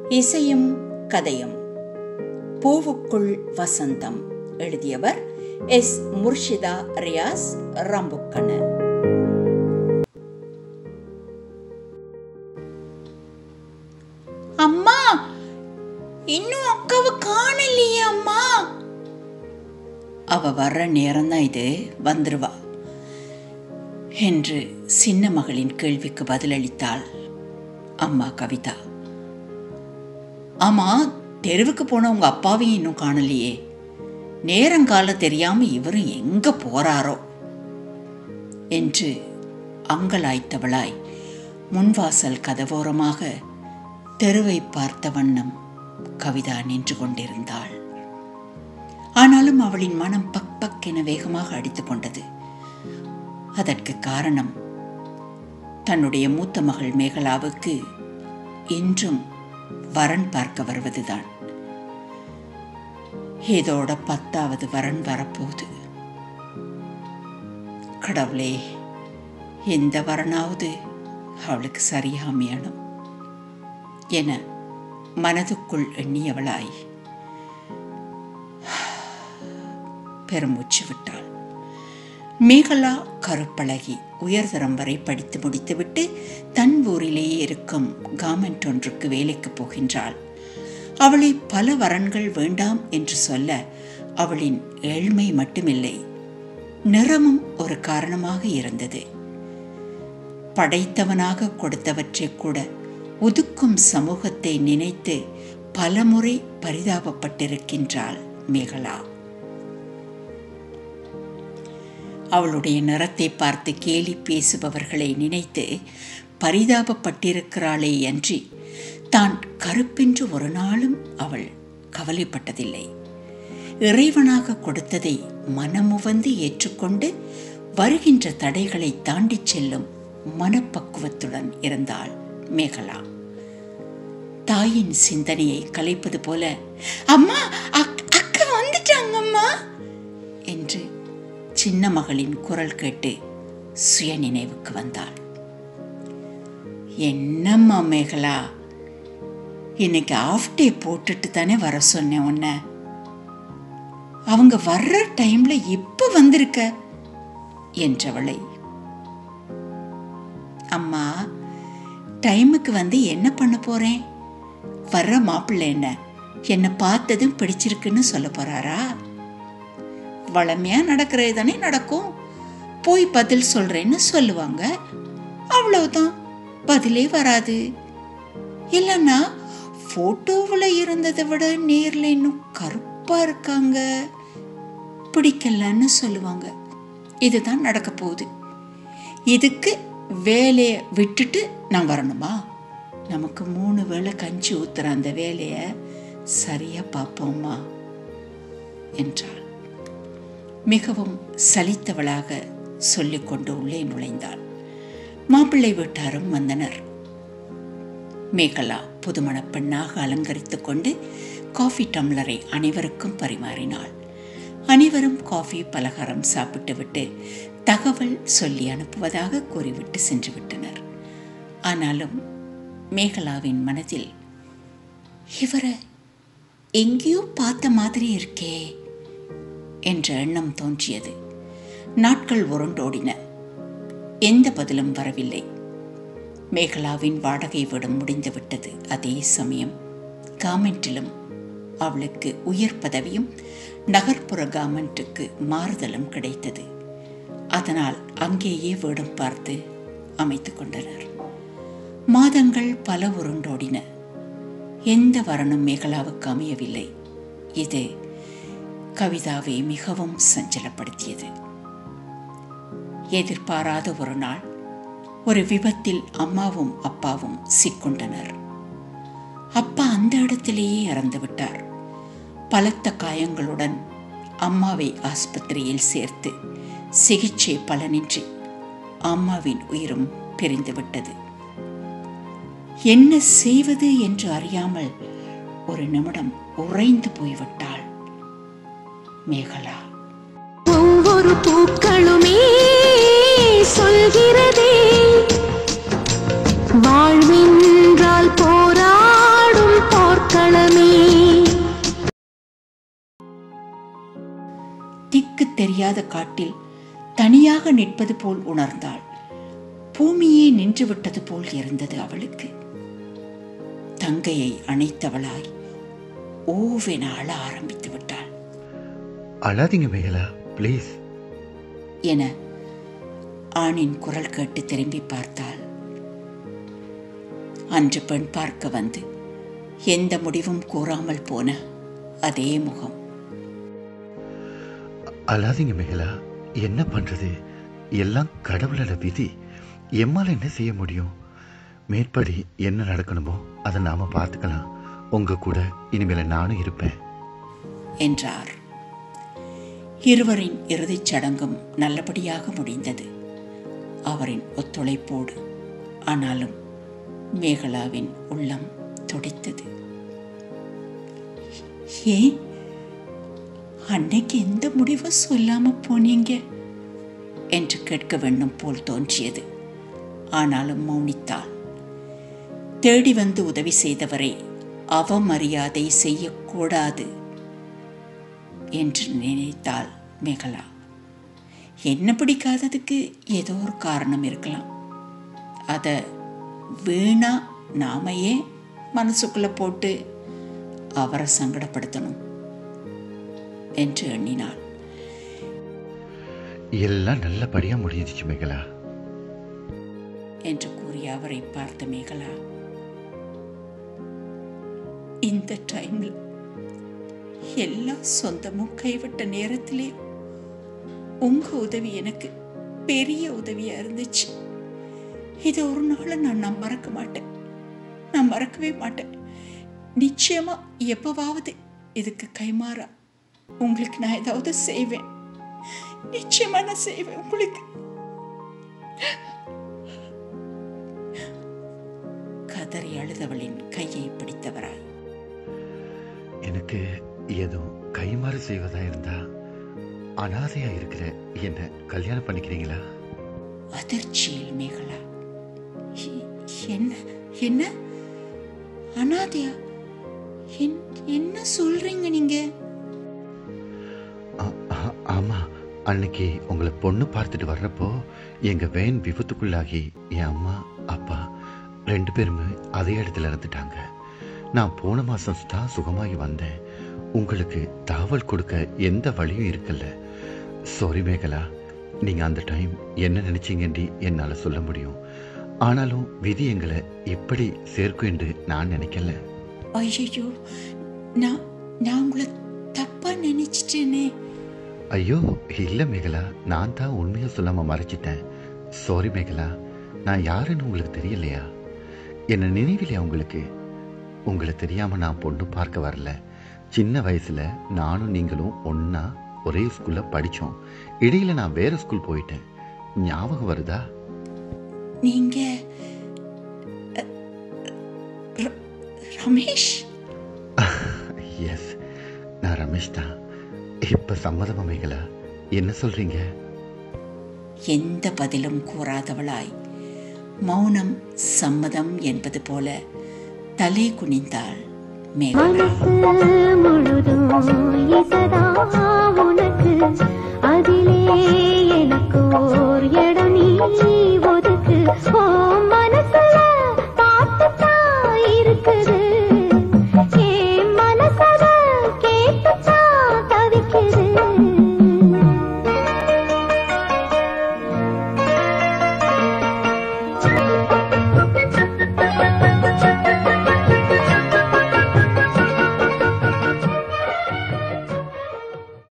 இசையும் கதையும் பூவுக்குள் வசந்தம் எழுதியவர் எஸ் முர்ஷிதா ரியாஸ் ரம்புக்கன அம்மா இன்னும் அக்காவை காணலையே அம்மா அவ வர்ற நேரம்தான் இது வந்துருவா என்று சின்ன மகளின் கேள்விக்கு பதிலளித்தாள் அம்மா கவிதா ஆமா தெருவுக்கு போன உங்க அப்பாவையும் இன்னும் காணலையே நேரங்கால தெரியாம இவரும் எங்க போறாரோ என்று அங்கலாய்த்தவளாய் முன்வாசல் கதவோரமாக தெருவை பார்த்த வண்ணம் கவிதா நின்று கொண்டிருந்தாள் ஆனாலும் அவளின் மனம் பக் பக் என வேகமாக அடித்துக் கொண்டது அதற்கு காரணம் தன்னுடைய மூத்த மகள் மேகலாவுக்கு இன்றும் வரன் பார்க்க வருவதுதான் இதோட பத்தாவது வரன் வரப்போகுது கடவுளே எந்த வரனாவது அவளுக்கு சரியா அமையணும் என மனதுக்குள் எண்ணியவளாய் பெருமூச்சு விட்டாள் மேகலா கருப்பழகி உயர்தரம் வரை படித்து முடித்துவிட்டு தன் ஊரிலேயே இருக்கும் கார்மெண்ட் ஒன்றுக்கு வேலைக்கு போகின்றாள் அவளை பல வரன்கள் வேண்டாம் என்று சொல்ல அவளின் ஏழ்மை மட்டுமில்லை நிறமும் ஒரு காரணமாக இருந்தது படைத்தவனாக கொடுத்தவற்றை கூட ஒதுக்கும் சமூகத்தை நினைத்து பலமுறை பரிதாபப்பட்டிருக்கின்றாள் மேகலா அவளுடைய நிறத்தை பார்த்து கேலி பேசுபவர்களை நினைத்து பரிதாபப்பட்டிருக்கிறாளே அன்றி தான் கருப்பென்று ஒரு நாளும் அவள் கவலைப்பட்டதில்லை இறைவனாக கொடுத்ததை மனமுவந்து ஏற்றுக்கொண்டு வருகின்ற தடைகளை தாண்டிச் செல்லும் மனப்பக்குவத்துடன் இருந்தாள் மேகலா தாயின் சிந்தனையை கலைப்பது போல அம்மா அக்கா வந்துட்டாங்கம்மா என்று சின்ன மகளின் குரல் கேட்டு சுய நினைவுக்கு வந்தாள் என்னம்மா மேகலா இன்னைக்கு ஆஃப் டே போட்டுட்டு தானே வர சொன்னேன் உன்ன அவங்க வர்ற டைம்ல இப்ப வந்திருக்க என்றவளை அம்மா டைமுக்கு வந்து என்ன பண்ண போறேன் வர்ற மாப்பிள்ளை என்ன என்னை பார்த்ததும் பிடிச்சிருக்குன்னு சொல்ல போறாரா வளமையா நடக்கிறது தானே நடக்கும் போய் பதில் சொல்றேன்னு சொல்லுவாங்க அவ்வளவுதான் பதிலே வராது இல்லைன்னா போட்டோவில் இருந்ததை விட நேரில் இன்னும் கருப்பா இருக்காங்க பிடிக்கலன்னு சொல்லுவாங்க இதுதான் நடக்க போகுது இதுக்கு வேலையை விட்டுட்டு நான் வரணுமா நமக்கு மூணு வேளை கஞ்சி ஊத்துற அந்த வேலையை சரியா பார்ப்போமா என்றாள் மிகவும் சலித்தவளாக சொல்லிக்கொண்டு உள்ளே நுழைந்தாள் மாப்பிள்ளை வீட்டாரும் வந்தனர் மேகலா புதுமண பெண்ணாக அலங்கரித்துக் கொண்டு காஃபி டம்ளரை அனைவருக்கும் பரிமாறினாள் அனைவரும் காஃபி பலகாரம் சாப்பிட்டுவிட்டு தகவல் சொல்லி அனுப்புவதாக கூறிவிட்டு சென்று விட்டனர் ஆனாலும் மேகலாவின் மனதில் இவரை எங்கேயோ பார்த்த மாதிரி இருக்கே என்ற எண்ணம் தோன்றியது நாட்கள் உருண்டோடின எந்த பதிலும் வரவில்லை மேகலாவின் வாடகை வீடும் முடிந்துவிட்டது அதே சமயம் காமெண்டிலும் அவளுக்கு உயர் பதவியும் நகர்ப்புற காமெண்ட்டுக்கு மாறுதலும் கிடைத்தது அதனால் அங்கேயே வீடும் பார்த்து அமைத்து கொண்டனர் மாதங்கள் பல உருண்டோடின எந்த வரனும் மேகலாவுக்கு அமையவில்லை இது கவிதாவை மிகவும் சஞ்சலப்படுத்தியது எதிர்பாராத ஒரு நாள் ஒரு விபத்தில் அம்மாவும் அப்பாவும் சிக்கொண்டனர் அப்பா அந்த இடத்திலேயே இறந்து விட்டார் பலத்த காயங்களுடன் அம்மாவை ஆஸ்பத்திரியில் சேர்த்து சிகிச்சை பலனின்றி அம்மாவின் உயிரும் பிரிந்துவிட்டது என்ன செய்வது என்று அறியாமல் ஒரு நிமிடம் உறைந்து போய்விட்டாள் மேகலா ஒவ்வொரு பூக்களுமே சொல்கிறதே வாழ்வென்றால் போராடும் போ தெரியாத காட்டில் தனியாக நிற்பது போல் உணர்ந்தாள் பூமியே நின்று விட்டது போல் இருந்தது அவளுக்கு தங்கையை அணைத்தவளாய் ஓவென அழ ஆரம்பித்து விட்டாள் அழாதீங்க மேகலா ப்ளீஸ் என ஆணின் குரல் கேட்டு திரும்பி பார்த்தாள் அன்று பெண் பார்க்க வந்து எந்த முடிவும் கூறாமல் போன அதே முகம் அழாதீங்க மேகலா என்ன பண்றது எல்லாம் கடவுளோட விதி எம்மால் என்ன செய்ய முடியும் மேற்படி என்ன நடக்கணுமோ அதை நாம பார்த்துக்கலாம் உங்க கூட இனிமேல நானும் இருப்பேன் என்றார் இருவரின் இறுதிச் சடங்கும் நல்லபடியாக முடிந்தது அவரின் ஒத்துழைப்போடு ஆனாலும் மேகலாவின் உள்ளம் துடித்தது ஏன் அன்னைக்கு எந்த முடிவும் சொல்லாம போனீங்க என்று கேட்க வேண்டும் போல் தோன்றியது ஆனாலும் மௌனித்தாள் தேடி வந்து உதவி செய்தவரை அவமரியாதை செய்யக்கூடாது என்று நினைத்தாள் மேகலா என்ன பிடிக்காததுக்கு ஏதோ ஒரு காரணம் இருக்கலாம் அதை வீணா நாம ஏன் மனசுக்குள்ள போட்டு அவரை சங்கடப்படுத்தணும் என்று எண்ணினாள் எல்லாம் நல்லபடியா முடிஞ்சிச்சு மேகலா என்று கூறிய அவரை பார்த்த மேகலா இந்த டைம்ல எல்லா சொந்தமும் கைவிட்ட நேரத்திலே உங்க உதவி எனக்கு பெரிய உதவியா இருந்துச்சு இதை ஒரு நாள் நான் நான் மறக்க மாட்டேன் நான் மறக்கவே மாட்டேன் நிச்சயமா எப்பவாவது இதுக்கு கைமாறா உங்களுக்கு நான் ஏதாவது செய்வேன் நிச்சயமா நான் செய்வேன் உங்களுக்கு கதறி அழுதவளின் கையை பிடித்தவராய் எனக்கு ஏதோ கைமாறு செய்வதா இருந்தா அனாதையா இருக்கிற என்ன கல்யாணம் பண்ணிக்கிறீங்களா அதிர்ச்சியில் மேகலா எ- என்ன என்ன அனாதையா என்- என்ன சொல்றீங்க நீங்க ஆ- ஆ- ஆமா அன்னைக்கு உங்களை பொண்ணு பார்த்துட்டு வர்றப்போ எங்க வேன் விபத்துக்குள்ளாகி என் அம்மா அப்பா ரெண்டு பேருமே அதே இடத்துல இறந்துட்டாங்க நான் போன மாசம் தான் சுகமாகி வந்தேன் உங்களுக்கு தாவல் கொடுக்க எந்த வழியும் இருக்குல்ல சாரி மேகலா நீங்க அந்த டைம் என்ன நினைச்சீங்கன்னு என்னால சொல்ல முடியும் ஆனாலும் விதி எங்களை இப்படி சேர்க்கும் என்று நான் நினைக்கல ஐயோ நான் நான் உங்களை தப்பா நினைச்சிட்டேனே ஐயோ இல்ல மேகலா நான் தான் உண்மையை சொல்லாம மறைச்சிட்டேன் சாரி மேகலா நான் யாருன்னு உங்களுக்கு தெரியலையா என்ன நினைவில்லையா உங்களுக்கு உங்களை தெரியாம நான் பொண்ணு பார்க்க வரல சின்ன வயசுல நானும் நீங்களும் ஒண்ணா ஒரே ஸ்கூல்ல படிச்சோம் இடையில நான் வேற ஸ்கூல் போயிட்டேன் ஞாபகம் வருதா நீங்க அ, ர- ரமேஷ் எஸ் நான் ரமேஷ் தான் இப்ப சம்மதமா மேகலா என்ன சொல்றீங்க எந்த பதிலும் கூறாதவளாய் மௌனம் சம்மதம் என்பது போல தலை குனிந்தாள் மேகலா மனசு முழுதும் இசதா உனக்கு அதிலே எனக்கு ஓர் இடம் நீ ஒதுக்கு ஓ மனசுல